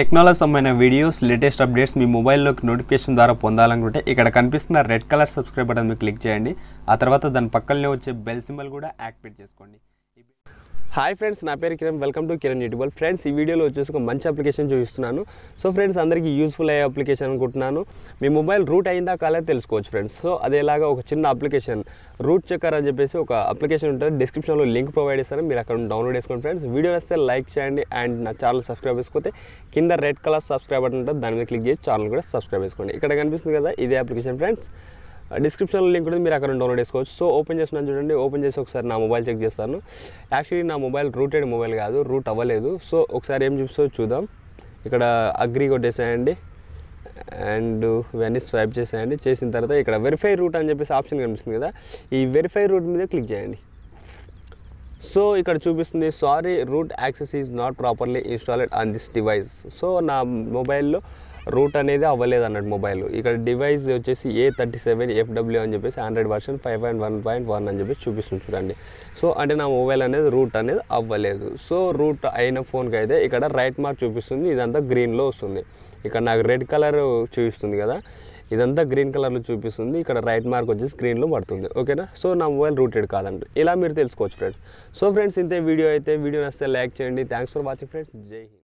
technology సంబంధించిన videos latest updates మీ మొబైల్లోకి నోటిఫికేషన్ ద్వారా పొందాలనుకుంటే ఇక్కడ కనిపిస్తున్న రెడ్ కలర్ సబ్స్క్రైబ్ బటన్ మీద క్లిక్ చేయండి ఆ తర్వాత దాని పక్కనే వచ్చే బెల్ సింబల్ కూడా యాక్టివేట్ చేసుకోండి హాయ్ ఫ్రెండ్స్ నా పేరు Kiran welcome to Kiran YouTube friends ఈ వీడియోలో వచ్చేసి ఒక మంచి అప్లికేషన్ చూపిస్తున్నాను సో ఫ్రెండ్స్ అందరికీ యూస్ఫుల్ అయ్యే అప్లికేషన్ అనుకుంటున్నాను మీ మొబైల్ రూట్ అయిందా కాలేదో తెలుసుకోవచ్చు ఫ్రెండ్స్ సో అదేలాగా ఒక చిన్న అప్లికేషన్ రూట్ చెక్కర్ అని చెప్పేసి ఒక అప్లికేషన్ ఉంటుంది డిస్క్రిప్షన్లో లింక్ ప్రొవైడ్ చేస్తాను మీరు అక్కడ డౌన్లోడ్ చేసుకోండి ఫ్రెండ్స్ వీడియో వస్తే లైక్ చేయండి అండ్ నా ఛానల్ సబ్స్క్రైబ్ చేసుకోతే కింద రెడ్ కలర్ సబ్స్క్రైబ్ బటన్ ఉంటుంది దాని మీద క్లిక్ చేసి ఛానల్ కూడా సబ్స్క్రైబ్ చేసుకోండి ఇక్కడ కనిపిస్తుంది కదా ఇదే అప్లికేషన్ ఫ్రెండ్స్ డిస్క్రిప్షన్లో లింక్ ఉంటుంది మీరు అక్కడ డౌన్లోడ్ చేసుకోవచ్చు సో ఓపెన్ చేస్తున్నాను చూడండి ఓపెన్ చేసి ఒకసారి నా మొబైల్ చెక్ చేస్తాను యాక్చువల్లీ నా మొబైల్ రూటెడ్ మొబైల్ కాదు రూట్ అవ్వలేదు సో ఒకసారి ఏం చూపిస్తో చూద్దాం ఇక్కడ అగ్రి కొట్టేసేయండి అండ్ ఇవన్నీ స్వైప్ చేసేయండి చేసిన తర్వాత ఇక్కడ వెరిఫై రూట్ అని చెప్పేసి ఆప్షన్ కనిపిస్తుంది కదా ఈ వెరిఫై రూట్ మీద క్లిక్ చేయండి సో ఇక్కడ చూపిస్తుంది sorry root access is not properly installed on this device so నా మొబైల్లో రూట్ అనేది అవ్వలేదు అన్నట్టు మొబైల్ ఇక్కడ డివైస్ వచ్చేసి ఏ థర్టీ సెవెన్ ఎఫ్డబ్ల్యూ అని చెప్పేసి Android version five point one point one అని చెప్పేసి చూపిస్తుంది చూడండి సో అంటే నా మొబైల్ అనేది రూట్ అనేది అవ్వలేదు సో రూట్ అయిన ఫోన్కి అయితే ఇక్కడ రైట్ మార్క్ చూపిస్తుంది ఇదంతా గ్రీన్లో వస్తుంది ఇక్కడ నాకు రెడ్ కలర్ చూపిస్తుంది కదా ఇదంతా గ్రీన్ కలర్లో చూపిస్తుంది ఇక్కడ రైట్ మార్క్ వచ్చేసి స్క్రీన్లో పడుతుంది ఓకేనా సో నా మొబైల్ రూటెడ్ కాదండి ఇలా మీరు తెలుసుకోవచ్చు ఫ్రెండ్స్ సో ఫ్రెండ్స్ ఇంతే వీడియో అయితే వీడియో నచ్చితే లైక్ చేయండి thanks for watching friends Jai Hind